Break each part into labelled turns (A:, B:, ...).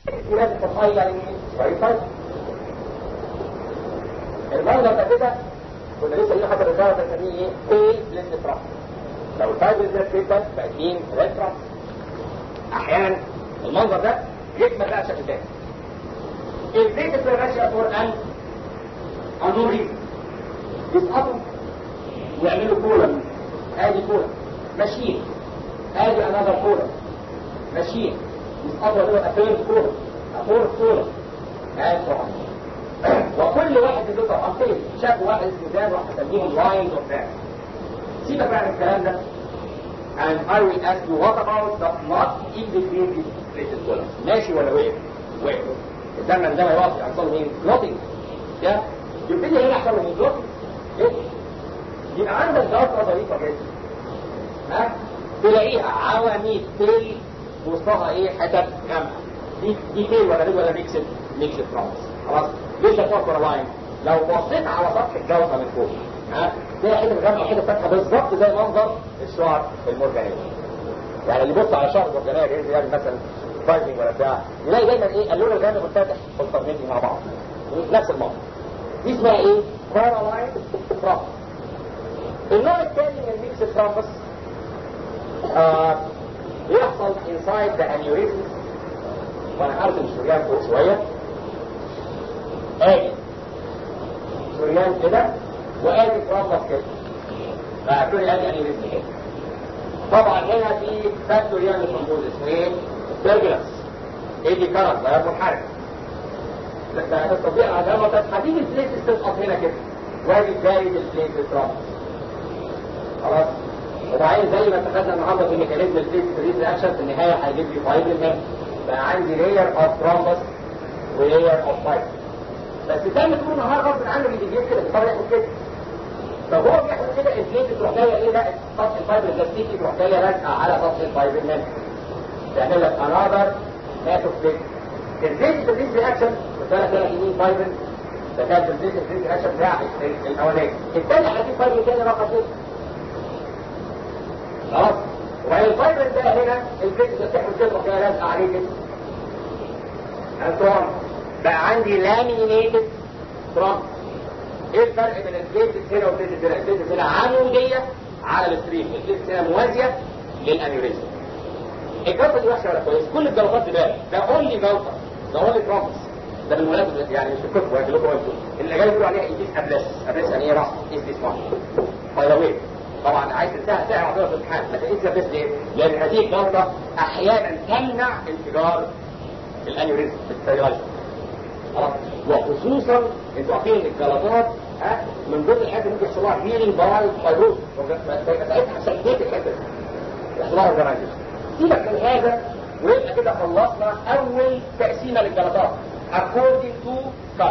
A: لازم تتغير يعني كويس المنظر ده كده كنا لسه قايلين حتى الدواء ده بنسميه ايه؟ ايه ليست راس لو الفايبرز ده جدا باقيين ريد راس احيانا المنظر ده يكمل بقى بشكل تاني البيت الفراشة فور ان انظر ريزن يسقطوا ويعملوا كولا ادي كولا ماشيين ادي انذر كولا ماشيين يسقطوا يعملوا افير كولا افور كولا ادي طبعا وكل واحد من دول طبقتين شافوا واحد استخدام راح اسميهم لاينز اوف ذات سيبك بقى من الكلام ده and I will ask you what about the not in between these places columns ماشي ولا وقف؟ وقف الدم عندما يقف يحصل له ايه؟ كلوتنج يا يبتدي هنا يحصل له ايه؟ كلوتنج ايه؟ يبقى عندك ضغطه ضعيفه جدا ها؟ تلاقيها عواميد تيل وسطها ايه؟ حتت جامعه دي دي تيل ولا دي ولا ميكسد ميكسد فرانس خلاص ليش اتوقع لاين لو بصيت على سطح الجوهر من فوق ها تلاقي حته جامعه حته فاتحه بالظبط زي منظر الشعر المرجانيه يعني اللي يبص على شعر المرجانيه جاي يعني مثلا فايتنج ولا بتاع يلاقي دايما ايه اللون الغامق والفاتح ملتقمين مع بعض نفس المنظر دي اسمها ايه؟ كارالاين فرامبس النوع الثاني من الميكس فرامبس آه يحصل انسايد ذا انيوريزم وانا عارف الشريان فوق شويه ادي شريان كده وادي فرامبس كده فكل ادي انيوريزم كده طبعا هنا في فاكتوريان موجود اسمه ايه؟ تربلنس ايه دي كرم غير منحرف ده تستطيع علامة هتيجي البليت تسقط هنا كده واجي زايد البليت ترامب خلاص وبعدين زي ما اتخذنا النهارده في ميكانيزم البليت فريز رياكشن في النهايه هيجيب لي فايبر هنا بقى عندي لاير اوف ترامبس ولاير اوف فايبر بس تم طول النهار غصب عنه بيجيب كده بيضطر يعمل كده فهو بيعمل كده البليت تروح جايه ايه لا سطح الفايبر البلاستيكي تروح جايه لازقه على سطح الفايبر هنا تعمل لك انذر ماتو فليك الزيت الريز رياكشن بتاعت ثلاث سنين فايبر ده كان الزيت الريز رياكشن بتاع الاولاني الثاني هجيب فايبر تاني رقم ست خلاص وبعدين الفايبر ده هنا الزيت اللي بتحمل كده كده لازقه عليه كده انتم بقى عندي لامينيتد ترامب ايه الفرق بين الزيت هنا والزيت هنا الزيت هنا عموديه على الستريم الزيت هنا موازيه للانيوريزم الجلطه دي وحشه ولا كويس كل الجلطات دي بالك ده اونلي جلطه ده اونلي ترامبس ده بالمناسبه يعني مش الكتب ولا لكم انتوا اللي جاي يقولوا عليها ايديس ابلس ابلس يعني ايه راس ايديس راس باي ذا واي طبعا عايز تنتهي ساعه واحده في الامتحان لكن ايديس ابلس ليه؟ لان هذه الجلطه احيانا تمنع انفجار الانيوريزم الستيرايزر وخصوصا انتوا عارفين ان الجلطات ها من ضمن الحاجات اللي ممكن يحصل لها هيلينج باي فايروز ساعتها سلبيت الحته دي يحصل لها اورجنايزيشن سيبك من هذا ويبقى كده خلصنا اول تقسيمه للجلطات according to cut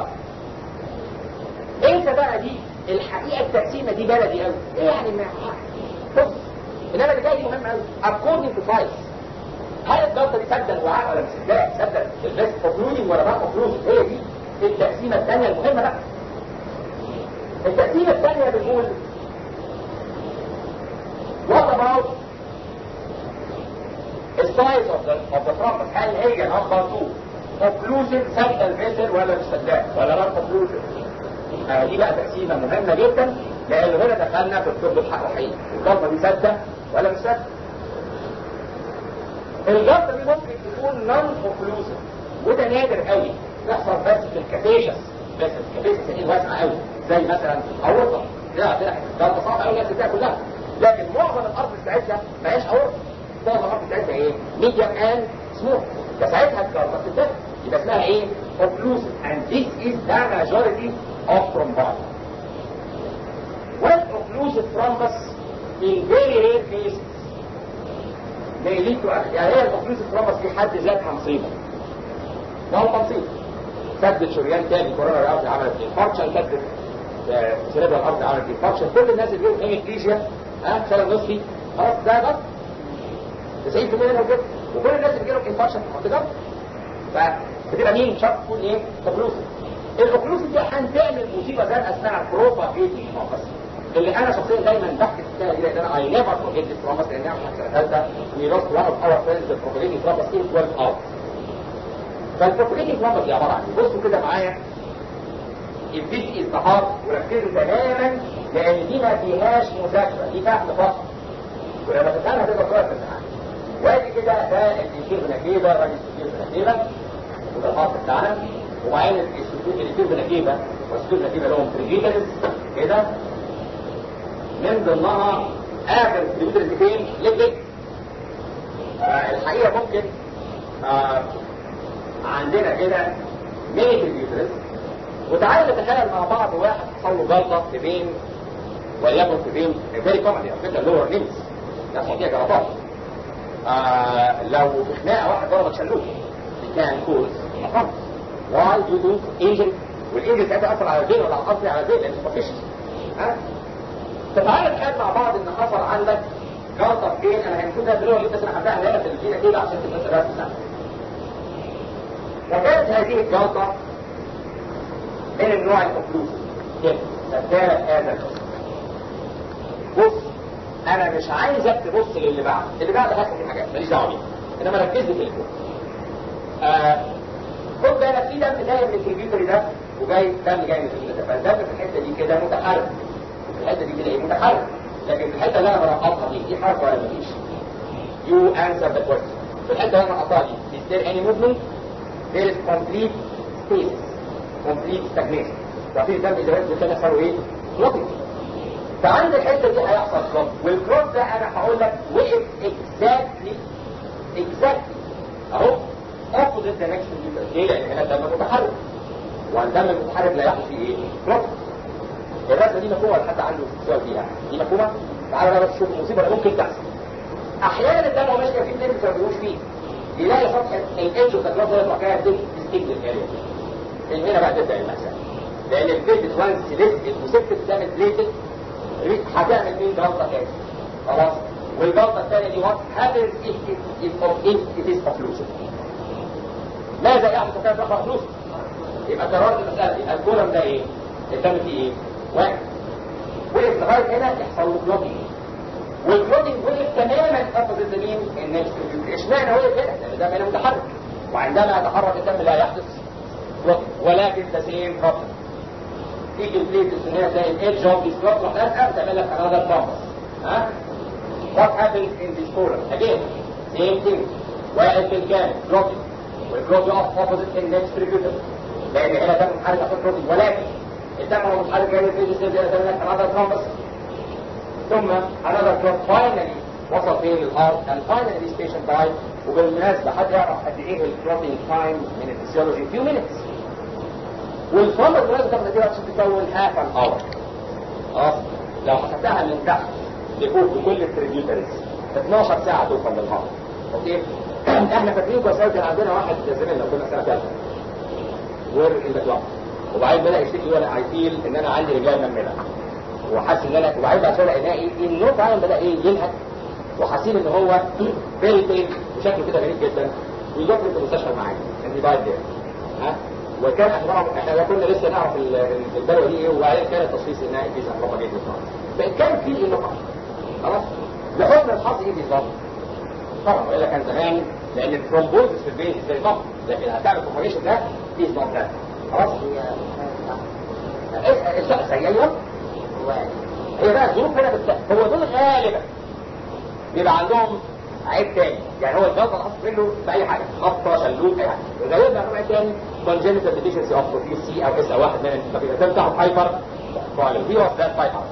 A: انت بقى دي الحقيقه التقسيمه دي بلدي قوي ايه يعني ما بص انما اللي جاي دي مهم قوي according to size هل الجلطه دي سد الوعاء ولا مش سد سد البس اوكلودنج ولا ما اوكلودنج هي دي التقسيمه الثانيه المهمه بقى التقسيمه الثانيه بنقول what about السايز اوف ذا اوف ذا ترامبس هل هي نمبر 2 اوكلوجن سد الفيسل ولا مش سداد ولا نون اوكلوجن آه دي بقى تقسيمه مهمه جدا لان هنا دخلنا في الطب الحقيقي الجلطه دي سده ولا مش سده الجلطه دي ممكن تكون نون اوكلوجن وده نادر قوي يحصل بس في الكافيشس بس الكافيشس دي واسعه قوي زي مثلا اورطه لا عندنا جلطه صعبه قوي الناس بتاعها كلها لكن معظم الارض بتاعتها ما هياش اورطه معظم الارض بتاعتها ايه؟ ميديم اند سموث فساعتها الجلطه بتتفتح يبقى اسمها ايه؟ occlusive and this is the majority of thrombosis. When occlusive thrombus in very rare cases may lead to يعني هي الاوكلوسيف thrombus في حد ذاتها مصيبه. ما هو مصيبه. سد شريان تاني كورونا الارض عملت انفاركشن سد سيريبرال الارض عملت انفاركشن كل الناس اللي جايين هيميبليجيا ها شلل نصفي خلاص ده بس 90% منهم كده وكل الناس اللي جالهم انفاركشن في المنطقه فبتبقى مين شرط تكون ايه اوكلوسيف الاوكلوسيف دي هتعمل مصيبه زرقاء اسمها بروباجيتنج بس اللي انا شخصيا دايما بحكي فيها دي لان انا اي نيفر فورجيت ذيس بروميس لان احنا في سنه ثالثه وي لوست وان اوف اور فريندز بروباجيتنج بروميس ان 12 اور فالبروبليتنج نمبر دي عباره عن ايه؟ بصوا كده معايا الفيديو الظهار وركزوا تماما لان دي ما فيهاش مذاكره دي فهم فقط ولما تفهمها تقدر تقرا في الامتحان وادي كده ده الشيخ نكيبه الراجل الشيخ نكيبه وده الخط بتاعنا وبعدين الشيخ نكيبه والشيخ نكيبه لهم بريجيتالز كده من ضمنها اخر بريجيتالز فين؟ ليبيك الحقيقه ممكن آه عندنا كده ميني بريجيتالز وتعالوا نتخيل مع بعض واحد حصل له جلطه في بين وليكن في بين فيري كومن على فكره اللور نيمز يحصل فيها جلطات آه لو في خناقه واحد ضرب شلوت كان كوز مقام واي دو دو انجل والانجل ساعتها اثر على البين ولا على الاصلي على البين لان مفيش ها فتعالى نتخيل مع بعض ان حصل عندك جلطه في بين انا المفروض ادريها بس انا هبداها هنا في الفينا كده عشان تبقى سبب سنه وكانت هذه الجلطه من النوع الكونكلوسيف كده فكانت هذا القسم بص انا مش عايزك تبص للي بعد اللي بعد هاخد في حاجات ماليش دعوه بيه انما ركز لي في الكون آه خد بالك في دم جاي من الكمبيوتر ده وجاي دم جاي من الكمبيوتر ده فالدم في الحته دي كده متحرك في الحته دي كده ايه متحرك لكن في الحته اللي انا برقصها دي في حركه ولا مفيش يو انسر ذا كويستشن في الحته اللي انا برقصها دي is there any movement there is complete space complete stagnation وفي دم اذا كان يحصل ايه؟ فلوتنج فعند الحته دي هيحصل كروب والكروب ده انا هقول لك وقف اكزاكتلي اكزاكتلي اهو اوبوزيت ذا نكست ليه؟ لان هنا الدم متحرك والدم المتحرك لا يحدث فيه ايه؟ كروب الرسمه دي مفهومه لحد عنده سؤال فيها دي مفهومه؟ تعالوا بقى نشوف المصيبه اللي ممكن تحصل احيانا الدم هو ماشي في اثنين ما بيسويوش فيه يلاقي سطح الايدج اوف ذا كروب ده يطلع كده ديستنكت الاريا هنا بقى تبدا المأساة لان البيت وانس سيلكتد وسبت قدام البليتد هتعمل مين جلطه تاني خلاص والجلطه الثانيه دي وات هابنز if it is occlusive ماذا يحدث كان رفع فلوس يبقى قررت المساله دي الكولم ده ايه الدم فيه ايه واحد وقف لغايه هنا يحصل له كلوتنج والكلوتنج وقف تماما اوبوزيت مين النكست اشمعنى وقف هنا لان الدم هنا متحرك وعندما يتحرك الدم لا يحدث ولكن ده سيم بروبلم تيجي البليت السنية زي الايدج اوف ذيس بلوك لازقه تعمل لك another bump ها what happens in this column again same thing واقف بالكامل blocking والبلوك يقف opposite in next tributary لان هنا ده متحرك عشان بروتين ولكن الدم هو متحرك جاي في الجسم ده تعمل لك another bump ثم another bump finally وصل فين للهارت and finally this patient died وبالمناسبة حد يعرف قد ايه الكلوتينج تايم من الفسيولوجي few minutes والفرمة بالمناسبة تاخد كده عشان تكون هاف ان اور خلاص لو حسبتها من تحت لفوق بكل التريبيوتريز 12 ساعة توصل للهارت اوكي احنا فاكرين كويس كان عندنا واحد زميلنا كنا سنة ثالثة وير ان ذا وبعدين بدا يشتكي وانا عايفيل ان انا عندي رجال منمله وحاسس ان انا وبعدين بعد شويه الاقي ان هو فعلا بدا ايه يلهث وحاسين ان هو فيري بين وشكله كده غريب جدا ويروح في المستشفى معايا كان دايت دير ها وكان اخبارهم احنا كنا لسه نعرف البلوه دي ايه وبعدين كان التشخيص انها انفيزا بروبا جيت فان كان في ايه نقط خلاص لحسن الحظ ايه بالظبط طبعا والا كان زمان لان الثرومبوزس في البيت زي ضغط لكن هتعمل كومبريشن ده في ضغط ده خلاص الشخص ايوه هي بقى الظروف هنا بتسأل هو دول غالبا بيبقى عندهم عيب تاني يعني هو الجلطه الاصل منه في اي حاجه خبطه شلوت اي حاجه غالبا نوع تاني congenital deficiency of protein C او اس او واحد من الفبيلتين بتاعهم هايبر فعلا دي واحد ذات هايبر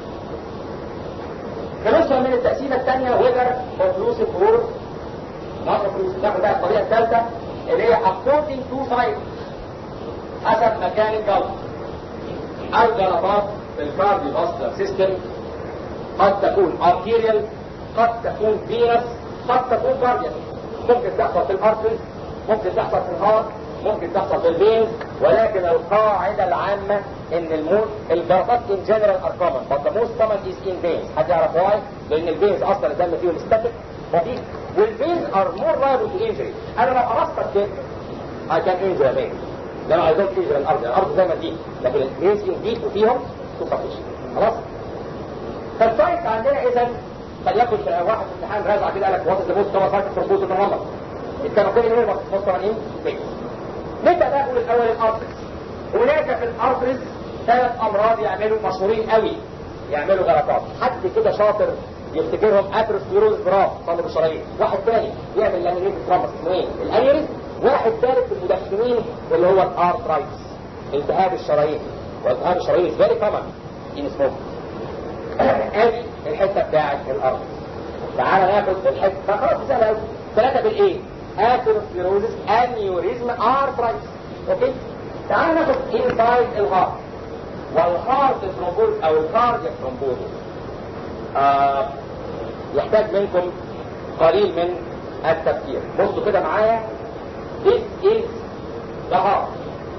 A: هنوصل من التقسيمه الثانيه ويذر اوكلوسيف اور نوت اوكلوسيف ناخد بقى الطريقه الثالثه اللي هي according to site حسب مكان الجلطه او جلطات في الكارديو فاسكولار سيستم قد تكون arterial قد تكون فينس قد تكون كارديال ممكن تحصل في الارتري ممكن تحصل في الهارت ممكن تحصل في الفينز ولكن القاعدة العامة ان الموت الجلطات ان جنرال ار كومن but the most common is in veins حد يعرف واي لان الفينز اصلا الدم فيهم ستاتيك خفيف والفينز ار مور liable to injury انا لو قرصتك كده I can injure a vein لما I don't injure الارض الارض زي ما دي لكن الفينز فيهم ديب وفيهم sufficient خلاص فالسايت عندنا اذا قد يكون واحد في امتحان رازع كده قال لك وات ذا موست كومن سايت فور بوز النمبر الكانوكين ايه موست كومن ايه نبدا بقى نقول الاول الارترز هناك في الارترز ثلاث امراض يعملوا مشهورين قوي يعملوا غلطات حد كده شاطر يفتكرهم اثيروسكليروز براف صلب الشرايين واحد ثاني يعمل لامينيت ترامبس اسمه ايه الانيوريزم واحد ثالث في المدخنين اللي هو الارترايتس التهاب الشرايين والتهاب الشرايين is very common in smoking ادي الحته بتاعت الارض تعالى ناخد الحته خلاص سهله قوي ثلاثه بالايه اثيروسكليروزس انيوريزم ارترايتس اوكي تعالى ناخد انسايد الهارت والهارت ثرومبوز او الكاردياك ثرومبوز آه يحتاج منكم قليل من التفكير بصوا كده معايا this is the heart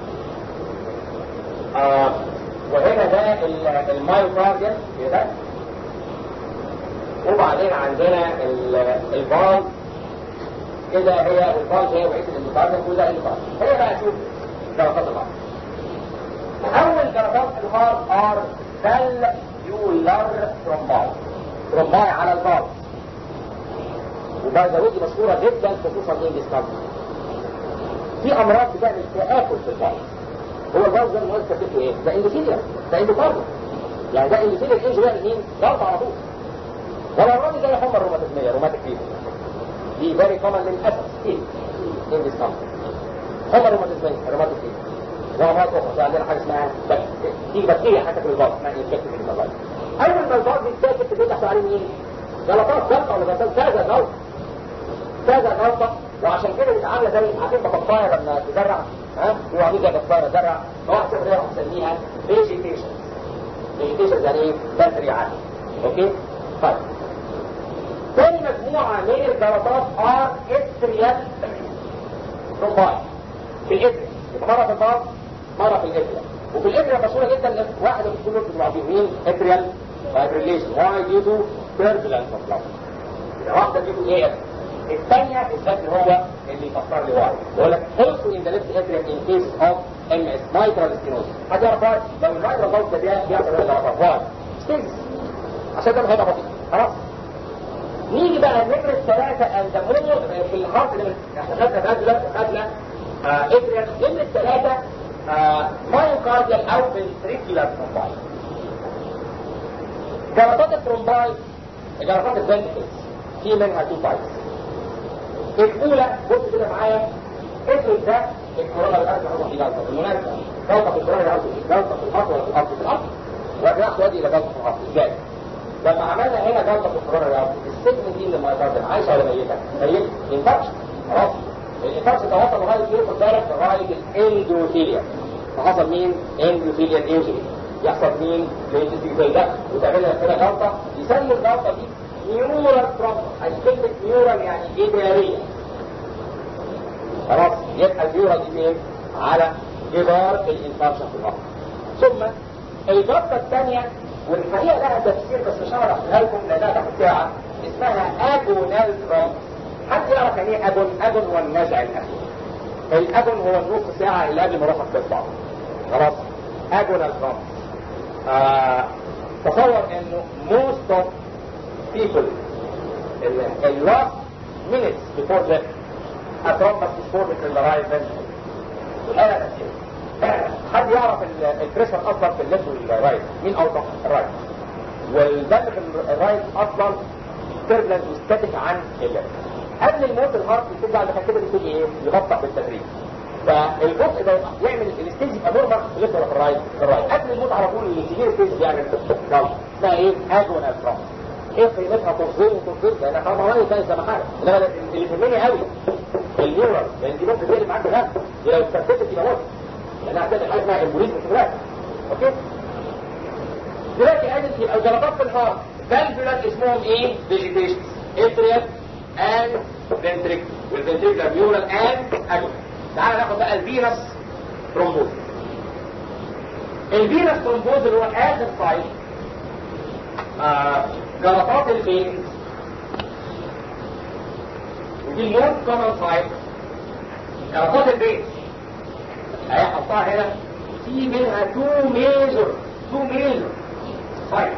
A: آه وهنا ده المايوكارديال كده وبعدين عندنا الفالف كده هي الفالف هي وحيد الاندوكارديال وده الاندوكارديال هي بقى شوف جلطات الهارت اول جلطات الهارت ار فاليولار ترومباي ترومباي على الفالف وبعد ودي مشهوره جدا خصوصا ان في امراض بتعمل تاكل في الفالف هو الفالف ده المؤسسه كتبته ايه؟ ده اندوثيليا ده اندوكارديال يعني ده اندوثيليا انجري يعني مين؟ ضغط على طول ولا الراجل زي حمى الروماتيزميه روماتيك فيبر دي فيري كومن للاسف كتير ان ذيس حمى الروماتيزميه روماتيك فيبر وامراض اخرى في عندنا حاجه اسمها تيجي بكتيريا حتى في البطن اسمها انفكتيف انفلايت اول ما البطن بيتاكل بتفتح عليه مين؟ جلطات جلطه ولا جلطات كذا جلطه كذا جلطه وعشان كده بتتعامل زي عارفين بطاطايه لما تزرع ها هو عامل زي بطاطايه زرع واحد صفر بنسميها فيجيتيشن فيجيتيشن يعني ايه؟ تزريعات اوكي؟ طيب ثاني مجموعة من الجلطات ار اتريال رومباي في الاتريال مرة في البار مرة في الاتريال وفي الاتريال مشهورة جدا واحد من كل نقطة بعضهم مين اتريال فايبريليشن واي ديو تو تيربulence اوف بلاد واحدة ديو تو ايه الثانية بالذات هو اللي يفسر لي واحد يقول لك also in the left atrium in case of MS mitral stenosis هتعرف واحد لو المايترال ضغط ده بيعمل ايه لو واحد ستيز عشان ده هيبقى بطيء خلاص نيجي بقى النمرة الثلاثة أندمونيو في الخط اللي احنا خدنا خدنا خدنا ادريال نمرة الثلاثة مايوكارديال أو فنتريكولار ترومباي جلطات الترومباي جلطات الفنتكلز في منها تو تايبس الأولى بص كده معايا اسم ده الكورونا بالأرض هو في جلطة بالمناسبة جلطة في الكورونا بالأرض جلطة في الأرض ولا في الأرض في الأرض وجاء تؤدي إلى جلطة في الأرض إزاي؟ لما عملنا هنا جلطه في الكورونا الارض السجن دي اللي مايكارديال عايشه ولا ميته؟ ميته انفكشن خلاص الانفكشن ده وصل لغايه ايه خد بالك لغايه الاندوثيليا فحصل مين؟ اندوثيليا انجري يحصل مين؟ زي ده وتعمل لها كده جلطه يسموا الجلطه دي نيورال تروما كلمه نيورال يعني اداريه خلاص يبقى النيورال دي فين؟ على جدار الانفكشن في الارض ثم الجلطه الثانيه والحقيقه لها تفسير بس مش هعرفها لكم لانها تاخد ساعه اسمها اجونال ترامب حد يعرف يعني ايه اجون اجون هو النزع الاخير الاجون هو النص ساعه اللي قبل ما روحك تطلع خلاص اجونال ترامب آه تصور انه most of people in last minutes before death a thrombus is formed in the right ventricle هذا تفسير حد يعرف البريشر اصلا في الليفت والرايت مين اوضح الرايت والدم في الرايت اصلا تربلنت وستاتيك عن الليفت قبل الموت الهارت بترجع على كده بتيجي ايه يبطأ بالتدريج فالجزء ده يعمل الستيج يبقى نورمال في الليفت ولا في الرايت في الرايت قبل الموت على طول السيفير ستيج بيعمل جلطه اسمها ايه اجون الترام ايه قيمتها تفضيل وتفضيل لان حرام الله يكون زي ما حاجه انما اللي يهمني قوي النيورال لان دي ممكن تقلب معاك بجد دي لو اتثبتت يبقى موت لانها هتعمل حاجه اسمها البوليس استمرار اوكي دلوقتي قاعد يبقى الجلطات في الهارت فالفولار اسمهم ايه فيجيتيشن اتريال اند فنتريك والفنتريكولار نيورال اند اجون تعال ناخد بقى الفينس ترومبوز الفينس ترومبوز اللي هو اخر سايت آه جلطات الفينز ودي الموست كومن سايت جلطات الفينز هيحطها هنا في منها تو ميجر تو ميجر طيب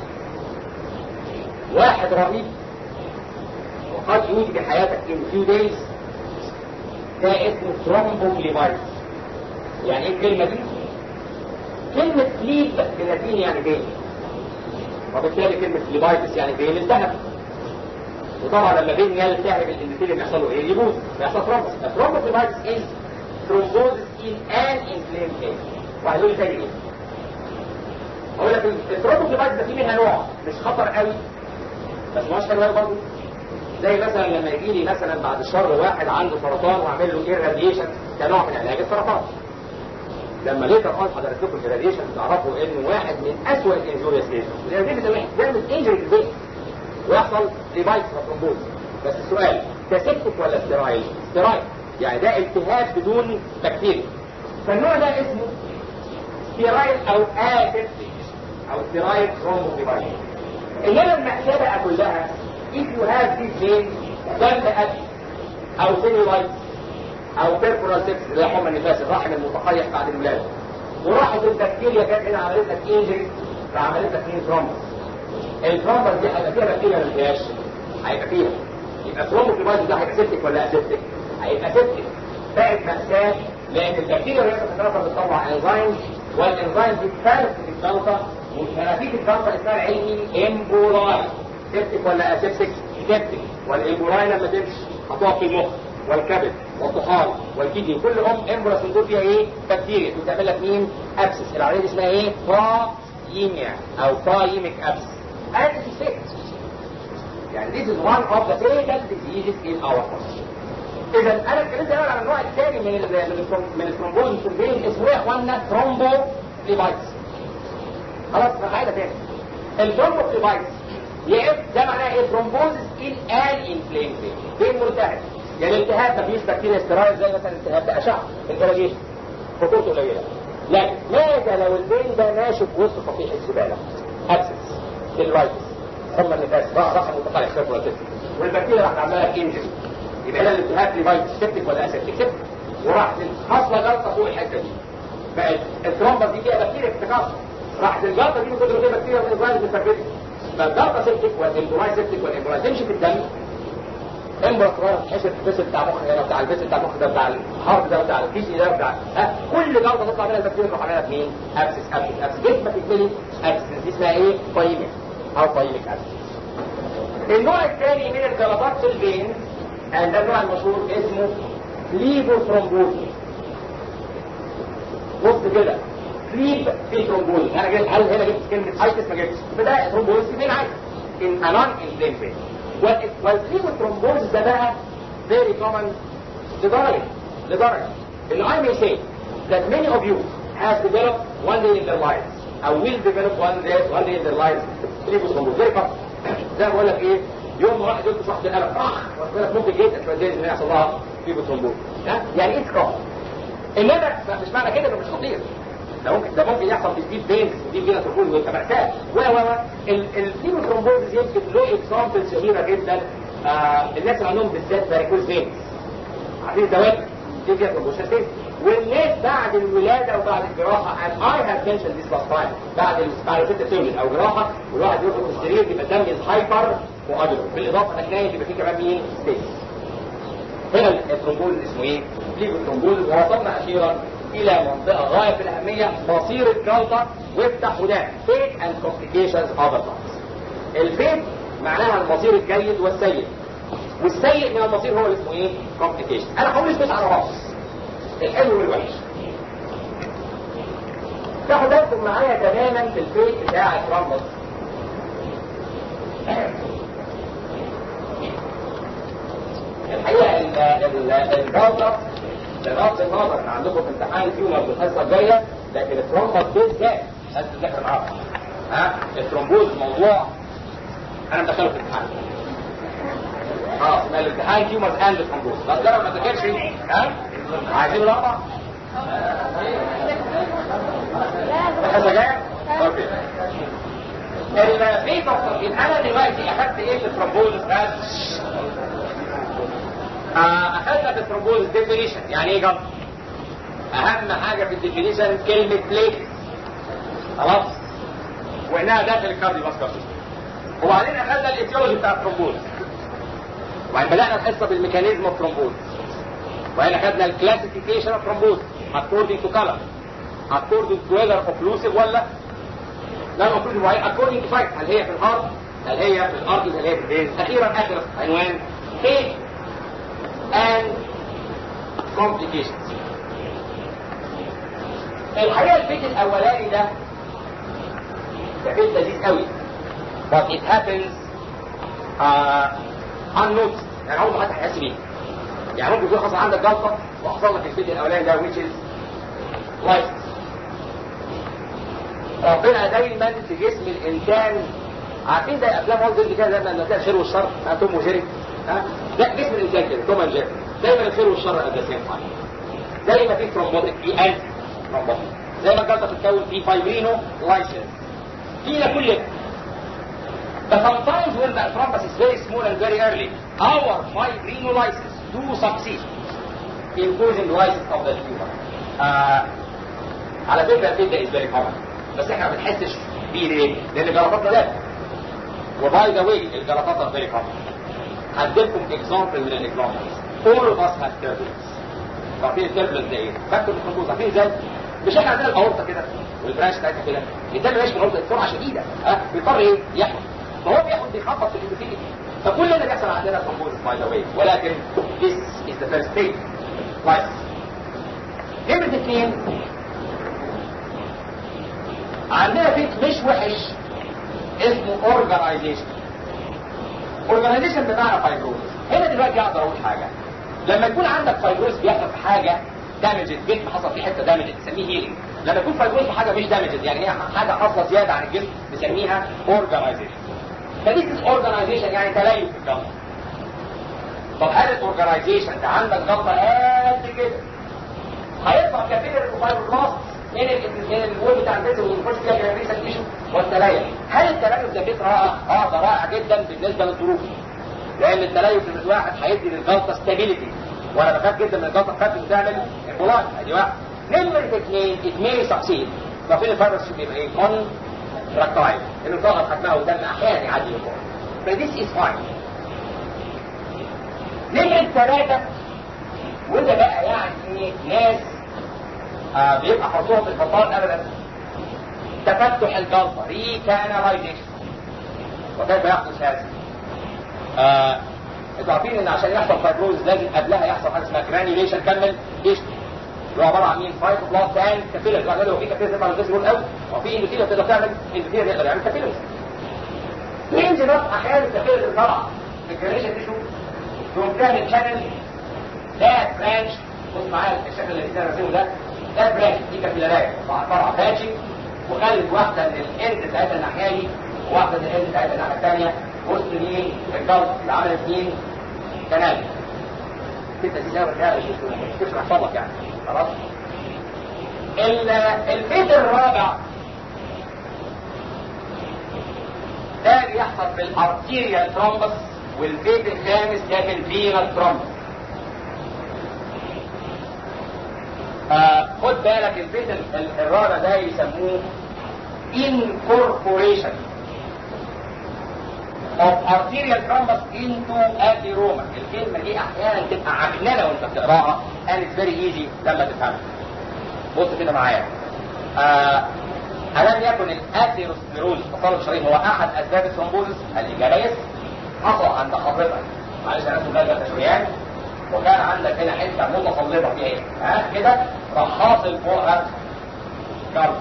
A: واحد رهيب وقد يوجد بحياتك in few days ده اسمه ثرومبوفليمايتس يعني ايه الكلمه دي؟ كلمه ليب باللاتيني يعني فين وبالتالي كلمه ليبايتس يعني فين الذهب وطبعا لما بين يال تعرف الاندوثيليوم يحصل له ايه؟ يبوظ يحصل ثرومبس الثرومبس ليبايتس از ثرومبوزس ان ان انفلام كيس وهيقول لي تاني ايه؟ اقول لك الثرومبس ليبايتس ده فيه منها نوع مش خطر قوي بس مش حلو قوي برضه زي مثلا لما يجي لي مثلا بعد الشر واحد عنده سرطان واعمل له ايراديشن كنوع من علاج السرطان لما ليتر اون حضرتك لكم الايراديشن تعرفوا ان واحد من اسوء الانجوريوس كيسز الايراديشن ده بيعمل انجري في البيت ويحصل ليبايتس وترومبوز بس السؤال ده سيبتك ولا ستيرايل؟ ستيرايل يعني ده التهاب بدون بكتيريا فالنوع ده اسمه ستيرايل او اسيبتيك او ستيرايل ثرومبوفيبايتس انما المأساة بقى كلها if you have this vein دم أكل أو سيلولايت أو بيرفورال سيبس اللي هي حمى النفاس الرحم المتقيح بعد الولادة وراحت البكتيريا كانت هنا عملت لك انجري فعملت لك ايه ثرومبس الثرومبس دي هيبقى فيها بكتيريا ولا ما فيهاش؟ هيبقى فيها يبقى ثرومبوفيبايتس ده هيبقى سيبتك ولا اسيبتك؟ هيبقى سيبتك بقت مأساة لأن البكتيريا اللي بتتنفس بتطلع انزيم والانزيم دي بتفرق في الجلطة ومنافيك الجلطة اسمها العلمي امبولاي سيبتك ولا اسيبتك سيبتك والامبولاي لما تمشي هتقف في المخ والكبد والطحال والكدني كل ام امبولاس دول فيها ايه بكتيريا بتعمل لك مين ابسس العمليه دي اسمها ايه فايميا او فايميك ابسس and sick يعني this is one of the fatal diseases in our country اذا انا اتكلمت الاول عن النوع الثاني من ال من ال من الثرومبوز في البين اسمه ايه يا اخوانا ثرومبو ليبايتس خلاص قاعده تاني الثرومبو ليبايتس يا ده معناه ايه ثرومبوزس ان ان انفلام فين ملتهب يعني التهاب مفيش بكتيريا سترايل زي مثلا التهاب ده اشعه الجراجيشن خطورته قليله لكن ماذا لو البين ده ماشي في وسط صفيح الزباله ابسس سيلرايتس هم النفاس رقم متقارب خير ولا والبكتيريا راح تعمل لك انجري يبقى هنا الالتهاب ليفايت سيبتك ولا اسيبتك سيبتك وراحت حاصله جلطه فوق الحته دي بقت الترومبا دي فيها بكتيريا بتتكاثر راحت الجلطه دي من كتر ما فيها بكتيريا والانزيم بتثبتها فالجلطه سيبتك والامبولاي سيبتك والامبولاي تمشي في الدم امبولاي صغيره تحشر في الفيسل بتاع مخ هنا بتاع الفيسل بتاع المخ ده بتاع الهارت ده بتاع الكيسي ده بتاع ها كل جلطه تطلع منها البكتيريا تروح عليها مين؟ ابسس ابسس ابسس جسمك يتملي ابسس دي اسمها ايه؟ فايميك او فايميك ابسس النوع الثاني من الجلطات في الفين ده النوع المشهور اسمه ليبوثرومبوز بص كده ليب في ثرومبوز انا جبت هل هنا جبت كلمه ايتس ما جبتش فده ثرومبوز فين عايز ان انون انفلام فين والليبوثرومبوز ده بقى very common لدرجه لدرجه اللي I may say that many of you have developed one day in their lives او will develop one day one day in their lives ليبوثرومبوز very common زي ما بقول لك ايه يوم ما واحد يلقي صاحب القلم اخ واخد ممكن جدا شويه زي ان يحصل لها في بترومبوز يعني ايه تكره انما مش معنى كده انه مش خطير ده ممكن ده ممكن يحصل في ديب فينز ديب فينا ترومبوز ويبقى مأساة و و و الفيبروترومبوز يمكن له اكزامبل شهيره جدا آه الناس اللي عندهم بالذات فاريكوز فينز عارفين الدواب دي فيها ترومبوز والناس بعد الولاده وبعد الجراحه and I have mentioned this last time بعد بعد ست سنين او جراحه والواحد يخرج في السرير يبقى الدم هايبر وأجله بالاضافه هتلاقي يبقى فيه كمان مين ستيج هنا الترومبوز اسمه ايه؟ ليجو الترومبوز ووصلنا اخيرا الى منطقه غايه في الاهميه مصير الجلطه وافتح ودان فيت اند كومبليكيشنز اوف الفيت معناها المصير الجيد والسيء والسيء من المصير هو اللي اسمه ايه؟ كومبليكيشن انا هقول الفيت على راس الحلو والوحش تاخد بالكم معايا تماما في الفيت بتاع الترامبس الحقيقه الجلطه بغض النظر ان عندكم في امتحان تيومر في الحصه الجايه لكن الترومبس بالذات لازم تذاكر معاهم ها الترومبوز موضوع انا مدخله في الامتحان خلاص يبقى الامتحان تيومرز اند ترومبوز بس جرب ما تذاكرش ها عايزين الاربع الحصه الجايه اوكي الفي تفصيل انا دلوقتي اخدت ايه في الترومبوز بس اخذنا في الترومبوز ديفينيشن يعني ايه جلطه اهم حاجه في الديفينيشن كلمه بليت خلاص وانها داخل الكارديو فاسكولار وبعدين اخذنا الايتيولوجي بتاع الترومبوز وبعدين بدانا الحصه بالميكانيزم اوف ترومبوز وبعدين اخذنا الكلاسيفيكيشن اوف ترومبوز according to color according to whether occlusive ولا لا occlusive وهي according to site هل هي في الارض هل هي في الارض هل هي في البيت اخيرا اخر عنوان fate and complications الحقيقه البيت الاولاني ده ده بيت لذيذ قوي but it happens uh, unnoticed يعني عمره ما حد هيحس بيه يعني ممكن يكون حصل عندك جلطه وحصل لك البيت الاولاني ده which is license ربنا دايما في جسم الانسان عارفين زي افلام والت ديزني كده دايما لما تلاقي الخير والشر ها توم وجيري ها ده جسم الانسان كده توم اند جيري دايما الخير والشر ات ذا سيم تايم زي ما في ترومبوتيك في انتي ترومبوتيك زي ما الجلطه بتتكون في فايبرينو لايسنس في لكل But sometimes when the thrombus is very small and very early, our fibrinolysis do succeed in causing lysis of the tumor. آه على فكرة الفكرة is very common بس احنا ما بنحسش بيه ليه؟ لأن جلطاتنا ده وباي ذا واي الجلطات are very common. هديلكم example من الاكزامبلز. All of us have turbulence. عارفين التربلنس ده ايه؟ فاكتور الخطوط عارفين ازاي؟ مش احنا عندنا الاورطه كده والبرانش بتاعتها كده الدم ماشي من الاورطه بسرعه شديده ها بيضطر ايه؟ يحمل فهو بياخد بيخبط في الاندوثيليتي فكل ده بيحصل عندنا ترومبوزس باي ذا واي ولكن this is the first stage كويس نمرة اثنين عندنا فيك مش وحش اسمه اورجانيزيشن اورجانيزيشن بمعنى فايبروز هنا دلوقتي اقدر اقول حاجه لما يكون عندك فايبروز بيحصل في حاجه دامجد جسم حصل فيه حته دامجد نسميه هيلينج لما يكون فايبروز في حاجه مش دامجد يعني هي حاجه حاصله زياده عن الجسم نسميها اورجانيزيشن فدي اورجانيزيشن يعني تليف في الجلطه طب هل الاورجانيزيشن ده عندك جلطه قد كده هيطلع كابيلر وفايبروبلاست من من الوول بتاع البيت والفرش كده جنريشن تيشو والتليف هل التليف ده بيت رائع؟ اه ده رائع جدا بالنسبه للظروف لان التليف في الواحد هيدي للجلطه ستابيليتي وانا بخاف جدا من الجلطه بتاعتي بتعمل امبولاج ادي واحد نمرة اثنين اتميري سكسيد ففين الفيروس بيبقى ايه؟ كون تراكتايل انه ضغط حجمها والدم احيانا يعدي لفوق فديس از فاين نمرة ثلاثة وده بقى يعني ناس آه بيبقى حظهم في الفطار ابدا تفتح الجلطة ريكانالايزيشن وكيف يحدث هذا؟ آه انتوا عارفين ان عشان يحصل فايبروز لازم قبلها يحصل حاجه اسمها جرانيوليشن كمل ايش؟ اللي هو عباره عن مين؟ فايبروبلاست اند كابيلر يعني لو في كابيلر تطلع الجسم قوي وفي اندوثيليا تقدر تعمل اندوثيليا يقدر يعمل كابيلر ينزل بس احيانا الكابيلر اللي طالعه في الجرانيوليشن تيشو تقوم تعمل شانل ده برانش بص معايا الشكل اللي انا راسمه ده ده برانش دي كابيلارات طالعه باتشنج وخلت واحده من الاند بتاعتها الناحيه دي وواحده من الاند بتاعتها الناحيه الثانيه وسط مين الجلط اللي عملت مين كنال كده دي زي ما مش تشرح فضلك يعني خلاص البيت الرابع ده بيحصل في الارتيريال ترومبس والبيت الخامس ده في الفينال ترومبس خد بالك البيت الرابع ده يسموه incorporation of arterial thrombus into atheroma الكلمة دي احيانا تبقى عكننة وانت بتقراها and it's very easy لما تفهمها بص كده معايا آه ألم يكن الأثيروسكليروز تصلب الشرايين هو أحد أسباب الثرومبوزس الإجابة يس حصل عند حضرتك معلش أنا اسمه ده تشريان وكان عندك هنا حتة متصلبة فيها إيه؟ ها كده راح حاصل فوقها كارب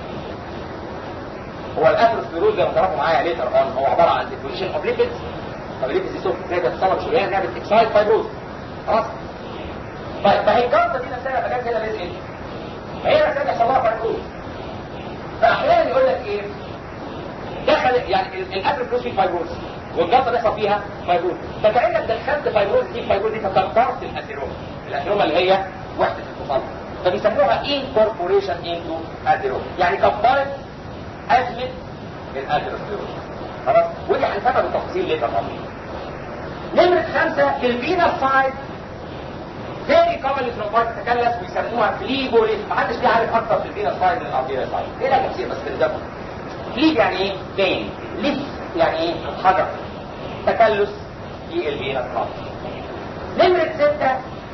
A: هو الاثيروسكليروز زي ما تعرفوا معايا ليتر اون هو عباره عن ديبوزيشن اوف ليبيدز طب الليبيدز دي سوف تلاقي تتصلب شريان نعمل اكسايد فايبروز خلاص طيب ما هي الجلطه دي نفسها لما جت كده لازم هي نفسها بيحصل لها فايبروز فاحيانا يقول لك ايه دخل يعني الاثيروسكليروز فيه فايبروز والجلطه بيحصل فيها فايبروز فكانك دخلت فايبروز دي فايبروز دي فكبرت الاثيروما الاثيروما اللي هي وحده التصلب فبيسموها incorporation into atheroma يعني كبرت أزمة الأثيروسكليروز خلاص ودي هنفهمها بالتفصيل ليه طبعا نمرة خمسة في الفينا سايد فيري كومن ثرومبايت تتكلس ويسموها فليبوليس محدش ليه عارف اكتر في الفينا سايد من الارتيريا سايد ايه لها تفسير بس كده فليب يعني ايه؟ فين ليف يعني ايه؟ حجر تكلس في الفينا سايد نمرة ستة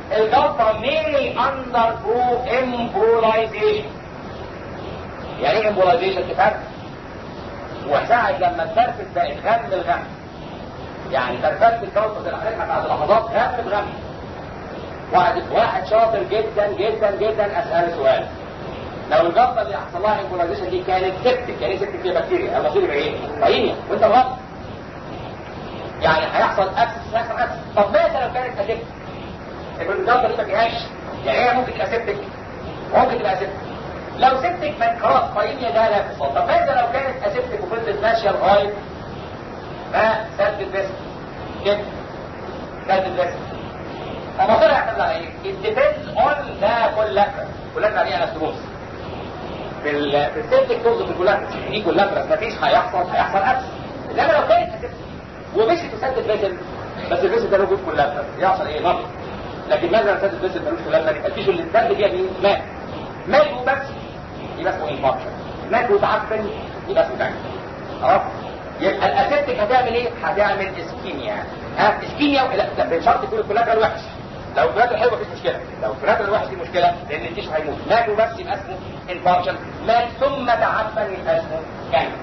A: الجلطة mainly undergo embolization يعني ايه embolization تفهم وساعة لما الترفت بقت غم الغم يعني ترفت الجلطة الحقيقة بعد لحظات غم بغم واحد واحد شاطر جدا جدا جدا اسأل سؤال لو الجلطة اللي حصل لها embolization دي كانت سبتك يعني سبتك فيها بكتيريا المصير يبقى ايه؟ طيب وانت غلط يعني هيحصل اكسس هيحصل اكسس طب ماذا لو كانت اسبتك؟ الجلطة دي ما فيهاش يعني هي ممكن تبقى سبتك ممكن تبقى سبتك لو سبتك من خلاص طيبية ده لا اتصال طب ماذا لو كانت اسبتك وفضلت ماشية لغاية ما سد البسم كده سد البسم طب طلع يعتمد على ايه؟ it depends on the collateral collateral يعني استروس في ال في السبتك توصف الكولاترس دي كولاترس مفيش هيحصل هيحصل اكس انما لو كانت اسبتك ومشيت وسد البسم بس البسم ده موجود كولاترس يحصل ايه؟ نقص لكن ماذا لو سد البسم ملوش كولاترس يبقى التيشو اللي اتسد فيها مين؟ مات مات وبس يبقى اسمه انفاركشن مات وتعفن يبقى اسمه كانسر خلاص يبقى الاسيبتك هتعمل ايه هتعمل اسكيميا ها اسكيميا لا ده بشرط يكون الكولاترال وحش لو الكولاترال حلو مفيش مشكله لو الكولاترال وحش دي مشكله لان التيشو هيموت مات وبس يبقى اسمه انفاركشن مات ثم تعفن يبقى اسمه كانسر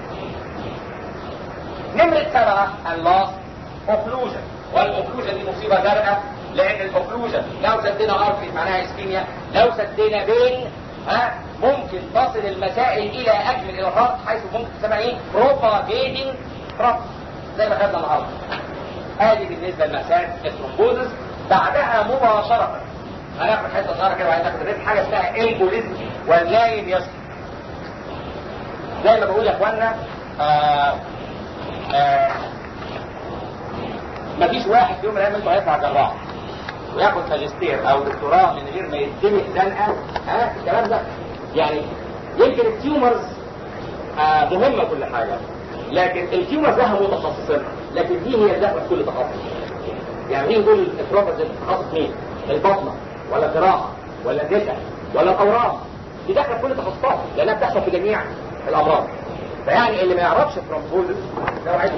A: نمرة سبعة اللاس اوكلوجن والاوكلوجن دي مصيبة زرقاء لان الاوكلوجن لو سدينا ارتري معناها اسكيميا لو سدينا بين ها ممكن تصل المسائل الى اجل الارهاق حيث ممكن تسمى ايه propagating crop زي ما خدنا النهارده ادي بالنسبه لمسائل الثرومبوزس بعدها مباشره هناخد حته صغيره كده وعايز ناخد حاجه اسمها امبوليزم والنايم يسكت زي ما بقول يا اخوانا آه آه مفيش واحد في يوم من الايام انتوا هيطلع جراح وياخد ماجستير او دكتوراه من غير ما يتدمج زنقه ها الكلام ده يعني يمكن التيومرز آه مهمه كل حاجه لكن التيومرز لها متخصصين لكن دي هي اللي كل تخصص يعني مين دول البروفيسور تخصص مين؟ البطنه ولا الجراحه ولا النساء ولا الاورام دي داخله في كل التخصصات لانها بتحصل في جميع الامراض فيعني اللي ما يعرفش الترومبوزس ده عايز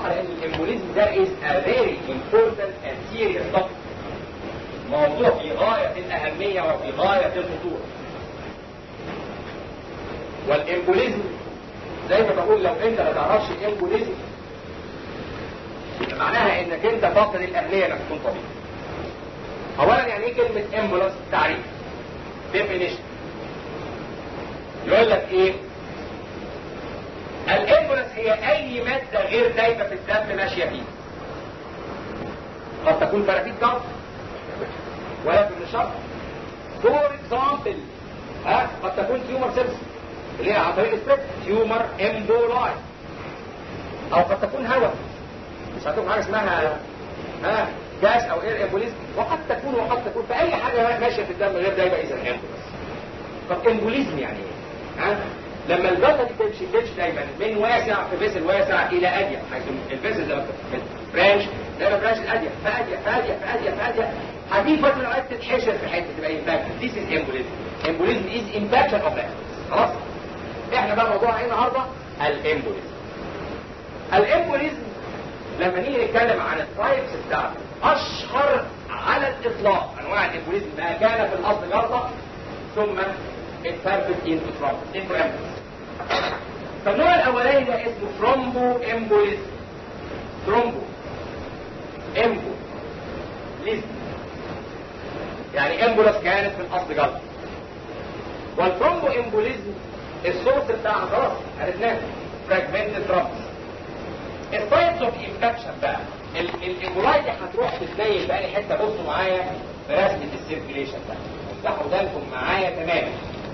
A: على ان الامبوليزم ده is a very important and serious topic موضوع في غاية الأهمية وفي غاية الخطورة والامبوليزم زي ما بقول لو انت ما تعرفش الامبوليزم معناها انك انت فاقد الاهليه انك تكون طبيب اولا يعني ايه كلمه امبولانس تعريف ديفينيشن يقول لك ايه الامبولانس هي اي ماده غير دايبه في الدم ماشيه فيه قد تكون فرافيت ضغط ولكن مش شرط فور اكزامبل ها قد تكون تيومر سيلز اللي هي عن طريق السبريد تيومر امبولاي او قد تكون هواء مش هتكون حاجه اسمها ها جاس او اير امبوليزم وقد تكون وقد تكون في اي حاجه ماشيه في الدم غير ده يبقى اذا امبوليزم طب امبوليزم يعني ايه؟ ها لما البلده دي تمشي تمشي دايما من واسع في فيسل واسع الى اضيق حيث الفيسل لما برانش دايما برانش الاضيق فاضيق فاضيق فاضيق فاضيق هتيجي فتره من الاوقات تتحشر في حته تبقى امباكت ذيس از امبوليزم امبوليزم از امباكشن اوف خلاص احنا بقى موضوعنا ايه النهارده الامبوليزم الامبوليزم لما نيجي نتكلم عن التايبس بتاعته اشهر على الاطلاق انواع الامبوليزم ما كان في الاصل جلطه ثم اتفرقت انتو ترومبو انتو امبوليزم فالنوع الاولاني ده اسمه ثرومبو امبوليزم ثرومبو امبو ليزم يعني امبولس كانت في الاصل جلطه والثرومبو امبوليزم السورس بتاعها خلاص عرفناه فراجمنتد ترامبس السايتس اوف انفكشن بقى الامبولاي دي هتروح تتنيل بقى حته بصوا معايا في رسمه السيركيليشن ده افتحوا ودانكم معايا تماما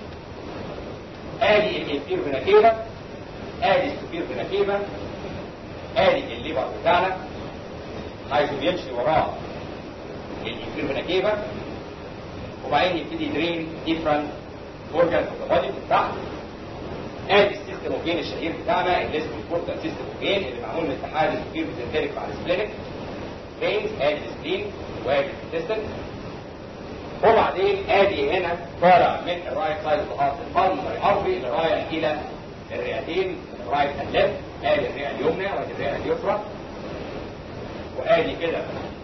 A: ادي الانفير فيناكيبا ادي السوبير فيناكيبا ادي الليبر بتاعنا حيث بيمشي وراه الانفير فيناكيبا وبعدين يبتدي يدرين ديفرنت اورجانز اوف ذا بودي بتاعته ادي السيستم اوجين الشهير بتاعنا اللي اسمه الكورتال سيستم اوجين اللي معمول من اتحاد السوبير بيزنتريك مع السبلينك فينز ادي السبلين وادي الانتستين وبعدين ادي هنا طالع من الرايت سايد اوف هارت البلمري اربي اللي رايح الى الرئتين رايت اند ليفت ادي الرئه اليمنى وادي الرئه اليسرى وادي كده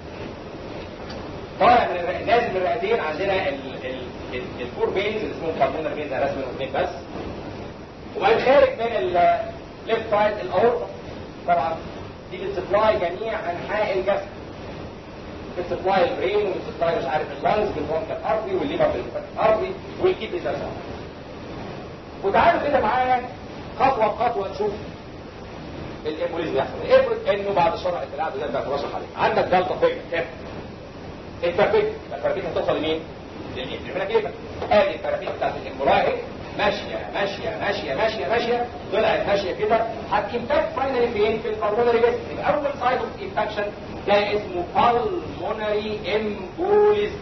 A: طالع من الرئة نازل من الرئتين عندنا الفور بينز اللي اسمهم بالمونر بينز رسم منهم اثنين بس وبعدين خارج من الليفت سايد الاورطه طبعا دي بتسبلاي جميع انحاء الجسم بتسبلاي البرين وبتسبلاي مش عارف اللانز بالبرونكال ارضي والليفر بالبرونكال ارضي والكيدني ده وتعالوا كده معايا خطوه بخطوه نشوف الامبوليزم يحصل افرض انه بعد الشرع اللي قاعد ده بقى رشح عليه عندك جلطه فيك كده الفربيك الفربيك هتوصل لمين؟ للإنفلامات كده ادي الفربيك بتاعت الامبولاي ماشيه ماشيه ماشيه ماشيه ماشيه طلعت ماشيه كده هتمباكت فاينلي فين؟ في البلمونري بس يبقى اول سايد اوف انفكشن ده اسمه بالمونري امبوليزم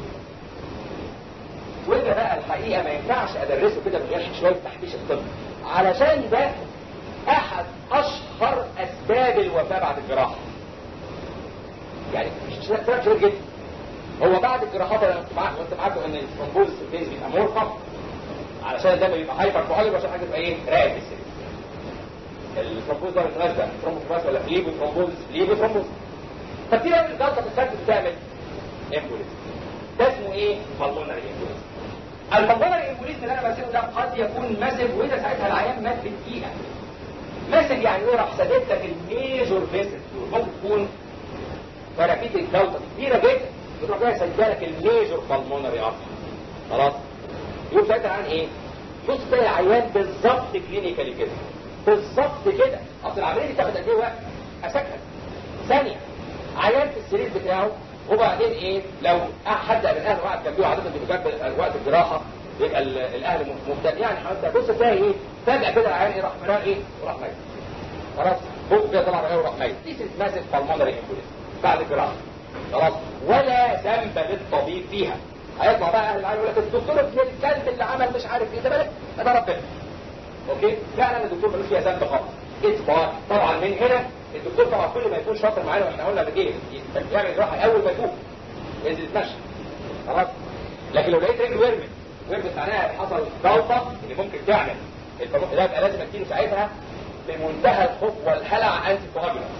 A: وده بقى الحقيقه ما ينفعش ادرسه كده من غير شويه تحبيش الطب علشان ده احد اشهر اسباب الوفاه بعد الجراحه يعني مش سبب شهير جدا هو بعد الجراحات انا كنت معاك كنت معاكم ان الثرومبوز البيز بيبقى مرفق علشان الدم يبقى هايبر كواليتي عشان حاجه تبقى ايه راقد السرير الثرومبوز ده بالمناسبه ثرومبوز ولا فليبو ثرومبوز فليبو ثرومبوز فكتير قوي الجلطه في الخارج بتعمل امبوليزم ده اسمه ايه؟ بالمونري امبوليزم البلمونري امبوليزم اللي انا برسمه ده قد يكون ماسف وده ساعتها العيان مات بدقيقه ماسف يعني ايه راح سدد لك الميجور فيسل ممكن تكون فرافيت الجلطه كبيره جدا بتروح جاي سجلك الميجور بالمونري ارتر خلاص يقول ساعتها عن ايه بص تلاقي العيان بالظبط كلينيكالي كده بالظبط كده اصل العمليه دي تاخد قد ايه وقت اسكت ثانيه عيان في السرير بتاعه وبعدين ايه لو حد من الاهل واحد كان بيقعد عاده بجنب وقت الجراحه يبقى الاهل مهتم يعني حتى بص تلاقي ايه فجاه كده العيان ايه راح مرار ايه وراح ميت خلاص فوق كده طلع ايه وراح ميت دي ماسك بالمونري امبوليزم بعد الجراحه خلاص ولا ذنب للطبيب فيها هيطلع بقى اهل العالم يقول لك الدكتور ابن الكلب اللي عمل مش عارف ايه ده بالك ده ربنا اوكي فعلا الدكتور ملوش فيها ذنب خالص اثبات طبعا من هنا الدكتور طبعا كل ما يكون شاطر معانا واحنا قلنا ده ايه يعمل جراحه اول ما يفوق ينزل يتمشى خلاص لكن لو لقيت رجل ورمت ورمت معناها حصل جلطه اللي ممكن تعمل الفموح ده يبقى لازم اديله ساعتها بمنتهى الخوف والهلع انتي كواجولانس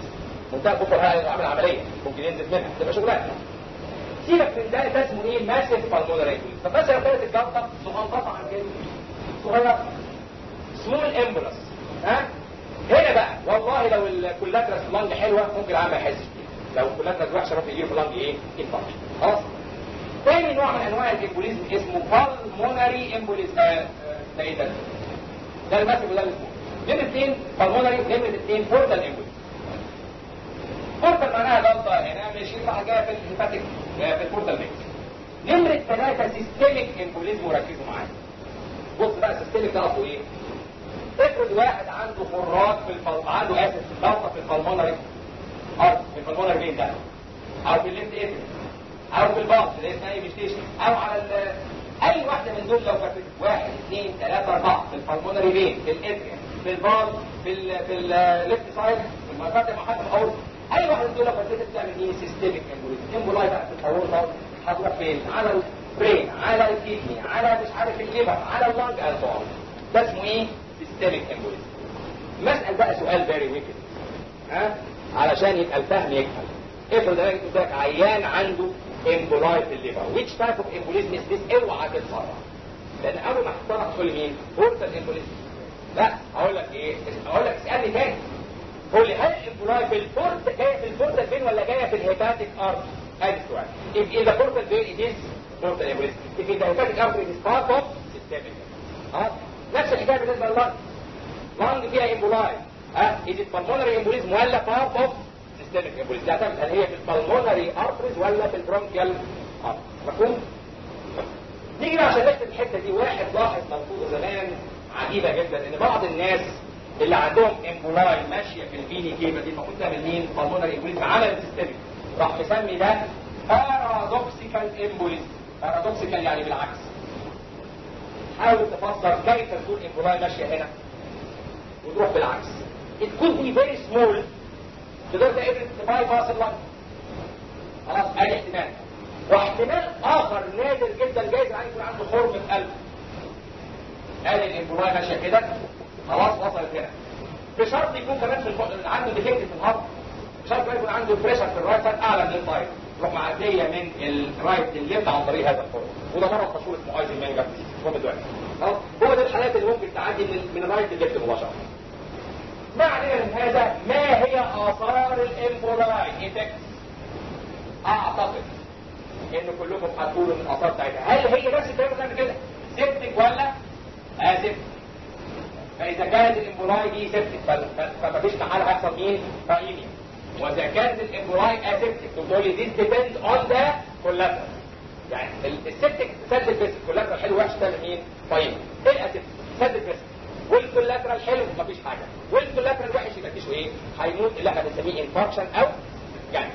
A: منتهى الخطوره هيعمل عمليه ممكن ينزل منها تبقى شغلانه سيبك من ده ده اسمه ايه ماسيف بالمونري فمثلا كانت الجلطه صغنططه عن كده صغيره سمول امبولس ها هنا بقى والله لو الكولاترس لانج حلوه ممكن العام ما يحسش بيها لو الكولاترس وحشه ممكن يجيله في اللانج ايه انفكشن خلاص تاني نوع من انواع الامبوليزم اسمه بالمونري امبوليزم ده ايه ده ده الماسيف وده الاسمه نمرة اثنين بالمونري نمرة اثنين بورتال امبوليزم بورتال معناها جلطه هنا ماشي راح جايه في الهيباتيك في البورتال ميكس نمرة ثلاثة سيستميك امبوليزم وركزوا معايا بص بقى سيستميك تعرفوا ايه افرض واحد عنده خراج في الفل... عنده اسف ضغطه في البلمونري ارض في البلمونري فين ده او في الليفت اتر او في الباص اللي اسمها ايه ستيشن او على ال... اي واحده من دول لو كانت واحد اثنين ثلاثه اربعه في البلمونري فين في الاتريا في الباص في ال... في الليفت سايد في المنطقه المحطه الاول اي واحده من دول لو كانت بتعمل ايه سيستميك امبوليزم امبولاي بقى في الاول هتروح فين على البرين على الكدني على مش عارف الليفر على اللنج اند ده اسمه ايه سيستميك امبوليزم مسأل بقى سؤال فيري ويكد ها علشان يبقى الفهم يكمل افرض انا قلت لك عيان عنده امبولاي في الليفر which type of embolism is this اوعى تتصرف لان اول ما هتتصرف تقول لي مين بورتال امبوليزم لا هقول لك ايه هقول لك اسالني تاني قول لي هل الامبولاي في البورت جايه في البورتال فين ولا جايه في الهيباتيك ارت ادي السؤال if in the portal vein it is portal embolism if in the hepatic artery it is part of systemic ها نفس الحكايه بالنسبه لللنج لنج فيها امبولاي ها is it pulmonary embolism ولا part of systemic embolism تعتمد هل هي في البلمونري arteries ولا في البرونكيال arteries مفهوم؟ نيجي بقى عشان نكتب الحته دي واحد لاحظ ملحوظه زمان عجيبه جدا ان بعض الناس اللي عندهم امبولاي ماشيه في الفيني كيما دي المفروض تعمل مين؟ pulmonary embolism عمل systemic راح مسمي ده بارادوكسيكال امبوليزم بارادوكسيكال يعني بالعكس حاول تفسر كيف تكون امبولاي ماشيه هنا وتروح بالعكس it could be very small تقدر تقدر تباي باس اللنج خلاص ادي احتمال واحتمال اخر نادر جدا جايز يعني يكون عنده خرم في قلبه ادي الامبولاي ماشيه كده خلاص وصلت هنا بشرط يكون كمان في الفوق عنده ديفكت في الهضم بشرط يكون عنده بريشر في الرايت سايد اعلى من الطاير تروح معديه من الرايت للليفت عن طريق هذا الخرم وده مرض مشهور اسمه ايزن مانجر هو دلوقتي خلاص هو ده الحالات اللي ممكن تعدي من من الرايت للليفت مباشره ما علينا من هذا ما هي اثار الامبولاي افكت اعتقد ان كلكم هتقولوا من الاثار بتاعتها هل هي نفس الكلام اللي كده سيبتك ولا اسف فاذا كانت الامبولاي دي سيبتك فمفيش محل هيحصل مين فايميا واذا كانت الامبولاي اسيبتك تقول لي this depends on the collateral يعني السيبتك سد الفيسك كولاترال حلو وحش تعمل مين طيب ايه الاسيبتك سد الفيسك والكولاترال حلو مفيش حاجه والكولاترال وحش يبقى فيش ايه هيموت اللي احنا بنسميه انفاركشن او يعني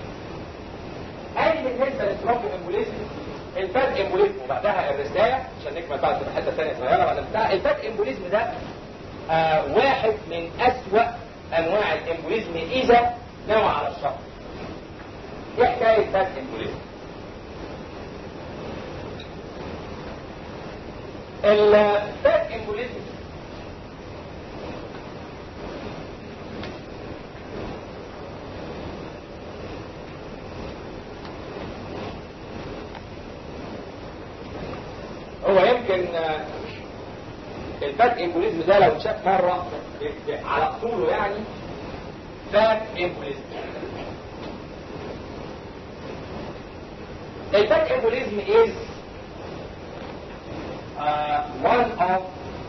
A: هذه بالنسبه للترومبو امبوليزم الفات امبوليزم وبعدها الرساله عشان نكمل بعد في حته ثانيه صغيره بعد بتاع الفات امبوليزم ده آه واحد من اسوأ انواع الامبوليزم اذا نوى على الشخص ايه حكايه فات امبوليزم الفات امبوليزم هو يمكن الفات امبوليزم ده لو اتشاف مره على اصوله يعني فات امبوليزم الفات امبوليزم is uh, one of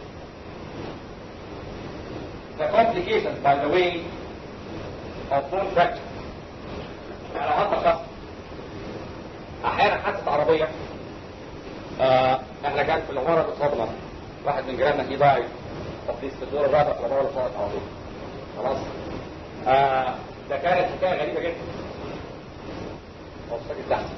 A: the complications by the way of bone fracture يعني لو حتى شخص احيانا حادثه عربيه آه احنا كان في العماره بتصدمه واحد من جيراننا فيه ضايع تقديس في الدور الرابع في العماره اللي فوق على طول خلاص آه ده كانت حكايه غريبه جدا هو مش فاكر تحت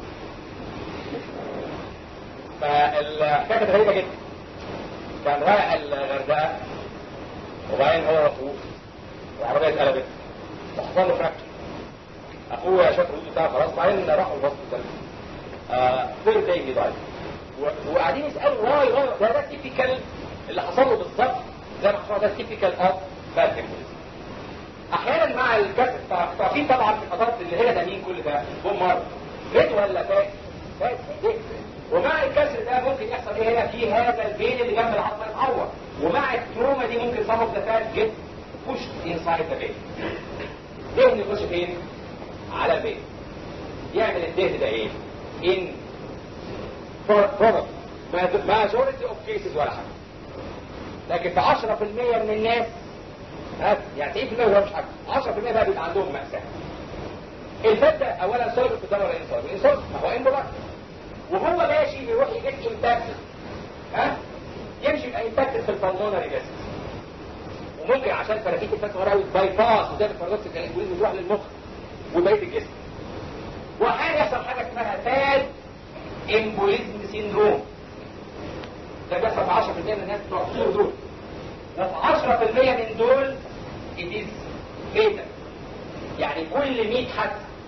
A: فالحكايه كانت غريبه جدا كان رايح الغردقه وبعدين هو واخوه العربيه اتقلبت وحصل له فراكشر اخوه شاف الوجود بتاعه خلاص بعدين راحوا الهوسبيتال آه فير تاني ضايع وقاعدين يسالوا واي واي ده ده تيبيكال اللي حصل له بالظبط زي ما حصل ده تيبيكال اوف باد امبوليزم احيانا مع الكسر تعرفين طبعا في الفترات اللي هي ده مين كل ده بوم مر ريد ولا فات فات إيه؟ ومع الكسر ده ممكن يحصل ايه هنا في هذا البين اللي جنب العظم يتعور ومع التروما دي ممكن some of the fat get pushed inside the vein دهن يخش فين؟ على البين يعمل الدهن ده ايه؟ in product majority of cases ولا حاجه لكن في 10% من الناس ها يعني 90% هو مش حاجه 10% بقى بيبقى عندهم مأساة الفات ده اولا سولف في الدوره الانسولف الانسولف ما هو اندولار وهو ماشي بيروح يجيب امباكت ها يمشي يبقى امباكت في البلمونري بس وممكن عشان فراتيك الفات وراوي باي باس وزي البارادوكس كان يقول بيروح للمخ وبقيه الجسم واحيانا يحصل حاجه اسمها فاد امبوليزم سيندروم ده بيحصل في 10% من الناس بتوع الصور دول وفي 10% من دول it is fatal يعني كل 100 حد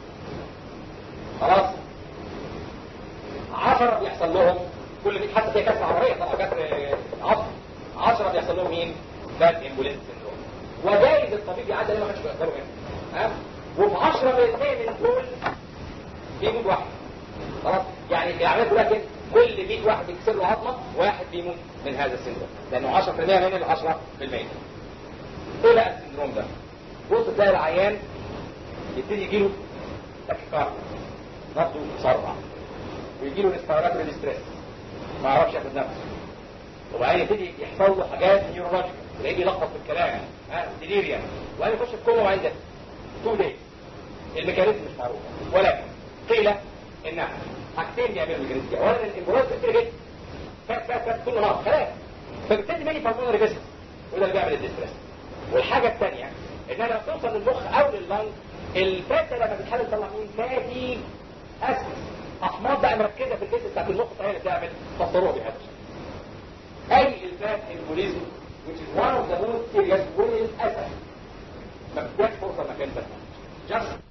A: خلاص 10 بيحصل لهم كل 100 حد فيها كسر عمريه طبعا كسر عظم 10 بيحصل لهم مين؟ باد امبوليزم سيندروم وجايز الطبيب يعدي اللي ما كانش بيقدروا منه ها وفي 10% من دول بيموت واحد خلاص يعني العمليه كلها كده كل 100 واحد بيكسر له عظمه واحد بيموت من هذا السندروم لانه 10% من ال 10% ايه بقى السندروم ده؟ بص تلاقي العيان يبتدي يجي له تكيكارد نبضه مسرع ويجي له ريسبيراتوري ستريس ما يعرفش ياخد نفسه وبعدين يبتدي يحصل له حاجات نيورولوجيكال تلاقيه بيلخبط في الكلام ها ديليريا وبعدين يخش في كوما وبعدين ده تو دايز الميكانيزم مش معروف ولكن قيل انها حاجتين بيعملوا الميكانيزم دي اولا الامبراج كتير جدا فات فات فات كل نهار خلاص فبالتالي ماني بالمونري فيسل وده اللي بيعمل الديستريس والحاجه الثانيه ان انا توصل للمخ او لللنج الفات لما بتحاول تطلع مين فاتي اسس احماض بقى مركزه في الجسم بتاعت المخ فهي اللي بتعمل فسروها بهذا الشكل اي الفات امبوليزم which is one of the most serious وللاسف ما بتديش فرصه انك انت just